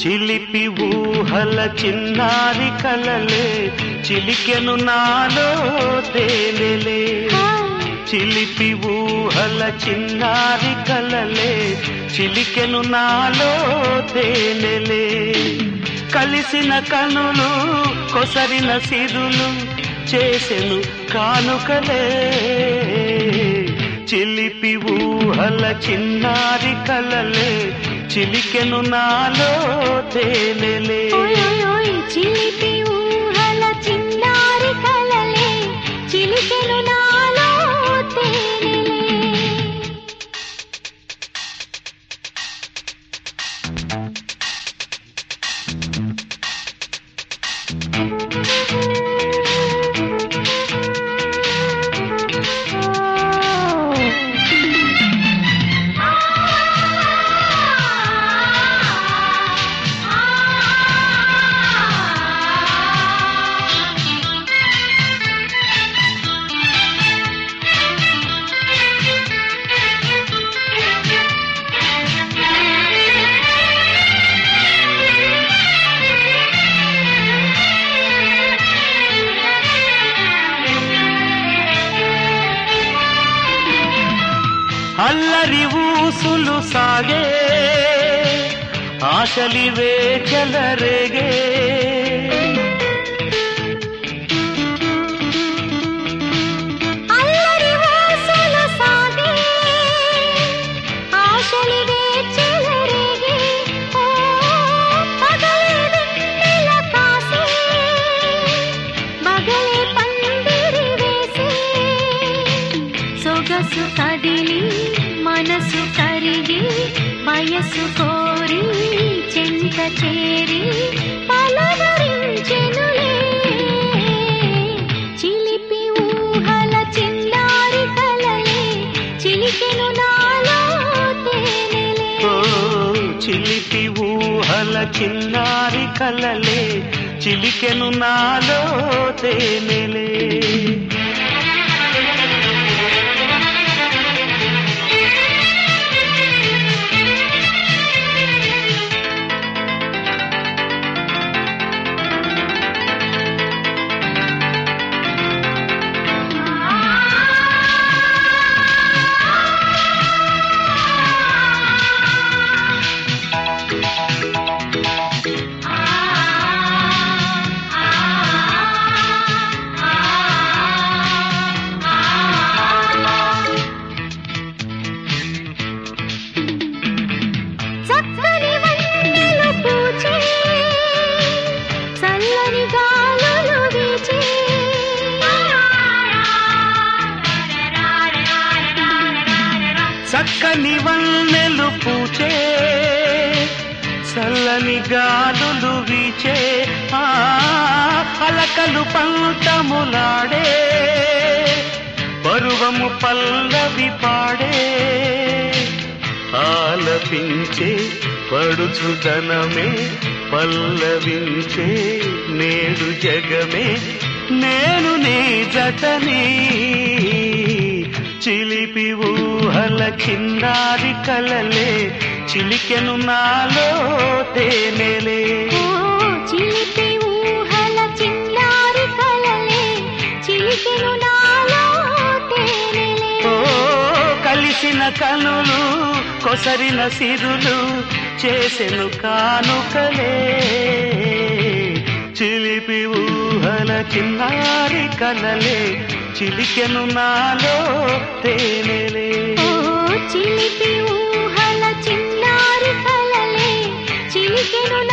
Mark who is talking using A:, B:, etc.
A: చిలిపి ఊహల చిన్నారి కలలే చిలికెను నాలో తేనెలే చిలిపి ఊహల చిన్నారి కలలే చిలికెను నాలో తేనెలే కలిసిన కనులు కొసరిన సిరులు చేసెను కానుకలే చిలిపి ఊహల చిన్నారి కలలే చిలికెను నాలో తేనెలే
B: ఓయ్ ఓయ్ ఓయ్ చిలిపి ఊహల చిన్నారి కలలే చిలికెను నాలో తేనెలే
A: అల్లరి ఊసులు సాగే ఆశలివే చెలరేగే
B: అల్లరి ఊసులు సాగే ఆశలివే చెలరేగే ఓ పగలే వెన్నెల కాసే మగలే పందిరి వేసే సొగసు కదిలి మనసు కరిగి వయసు కోరి చెంత చేరి పలవరించెనులే చిలిపి ఊహల చిన్నారి కలలే చిలికెను నాలో తేనెలే
A: ఓ చిలిపి ఊహల చిన్నారి కలలే చిలికెను నాలో తేనెలే
B: చక్కని వన్నెలు పూచే చల్లని గాలులు వీచే
A: చక్కని వన్నెలు పూచే చల్లని గాలులు వీచే ఆ అలకలు పంతములాడే పరువము పల్లవి పాడే ఆలపించే పడుచుదనమే పల్లవించే నేడు జగమే నేను నీ జతని చిలిపి ఊహల కిందారి కలలే చిలికెను నాలో తేనెలే
B: ఓ చిలిపి ఊహల చిన్నారి కలలే చిలికెను నాలో తేనెలే
A: ఓ కలిసిన కనులు కొసరిన సిరులు చేసెను కానుకలే చిలిపి ఊహల చిన్నారి కలలే చిలికెను నాలో తేనెలే
B: ఓ చిలిపి ఊహల చిన్నారి కలలే చిలికెను